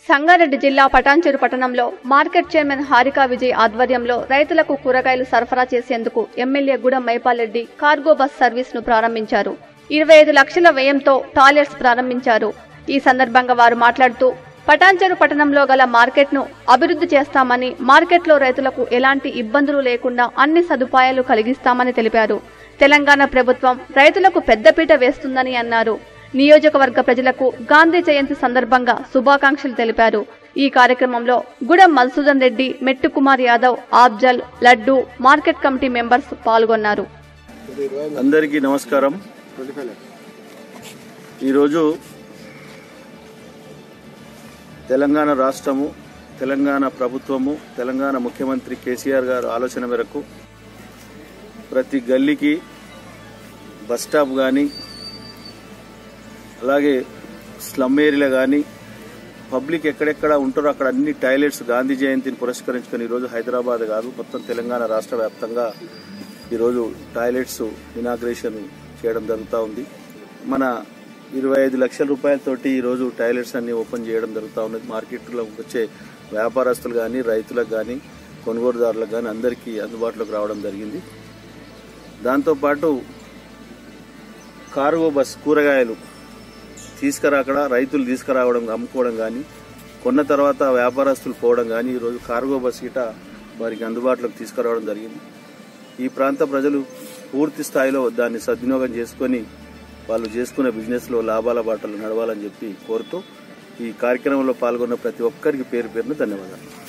సంగారెడ్డి జిల్లా పటాన్చెరు పట్టణంలో market chairman Harika Vijay ఆధ్వర్యంలో రైతులకు కూరగాయలు సరఫరా చేసేందుకు MLA గుడం Mahipal Reddy cargo bus service ను ప్రారంభించారు ఇరవై ఐదు లక్షల వ్యయంతో టాయిలెట్స్ ప్రారంభించారు ఈ సందర్భంగా వారు మాట్లాడుతూ పటాన్చెరు పట్టణంలో గల మార్కెట్ను అభివృద్ధి చేస్తామని మార్కెట్లో రైతులకు ఎలాంటి ఇబ్బందులు లేకుండా అన్ని సదుపాయాలు కలిగిస్తామని తెలిపారు తెలంగాణ ప్రభుత్వం రైతులకు పెద్దపీట వేస్తుందని అన్నారు నియోజకవర్గ ప్రజలకు గాంధీ జయంతి సందర్భంగా శుభాకాంక్షలు తెలిపారు ఈ కార్యక్రమంలో గుడం మధుసూదన్ రెడ్డి మెట్టు కుమార్ యాదవ్ ఆబ్జల్ లడ్డు మార్కెట్ కమిటీ మెంబర్స్ పాల్గొన్నారు అందరికీ నమస్కారం ఈరోజు తెలంగాణ రాష్ట్రము తెలంగాణ ప్రభుత్వము తెలంగాణ ముఖ్యమంత్రి కేసీఆర్ గారు ఆలోచన మేరకు ప్రతి గల్లీకి బస్ స్టాప్ కానీ అలాగే స్లమ్ ఏరియాలో కానీ పబ్లిక్ ఎక్కడెక్కడ ఉంటారో అక్కడ అన్ని టాయిలెట్స్ గాంధీ జయంతిని పురస్కరించుకొని ఈరోజు హైదరాబాద్ కాదు మొత్తం తెలంగాణ రాష్ట్ర వ్యాప్తంగా ఈరోజు టాయిలెట్స్ ఇనాగ్రేషన్ చేయడం జరుగుతూ ఉంది మన ఇరవై ఐదు లక్షల రూపాయలతోటి ఈరోజు టాయిలెట్స్ అన్ని ఓపెన్ చేయడం జరుగుతూ ఉన్నది మార్కెట్లో వచ్చే వ్యాపారస్తులు కానీ రైతులకు కానీ కొనుగోలుదారులకు కానీ అందరికీ అందుబాటులోకి రావడం జరిగింది దాంతోపాటు కార్గో బస్ కూరగాయలు తీసుకురాకడ రైతులు తీసుకురావడం అమ్ముకోవడం కానీ కొన్న తర్వాత వ్యాపారస్తులు పోవడం కానీ ఈరోజు కార్గో బస్ గిట వారికి అందుబాటులోకి తీసుకురావడం జరిగింది ఈ ప్రాంత ప్రజలు పూర్తి స్థాయిలో దాన్ని సద్వినియోగం చేసుకొని వాళ్ళు చేసుకునే బిజినెస్లో లాభాల బాటలు నడవాలని చెప్పి కోరుతూ ఈ కార్యక్రమంలో పాల్గొన్న ప్రతి ఒక్కరికి పేరు పేరున ధన్యవాదాలు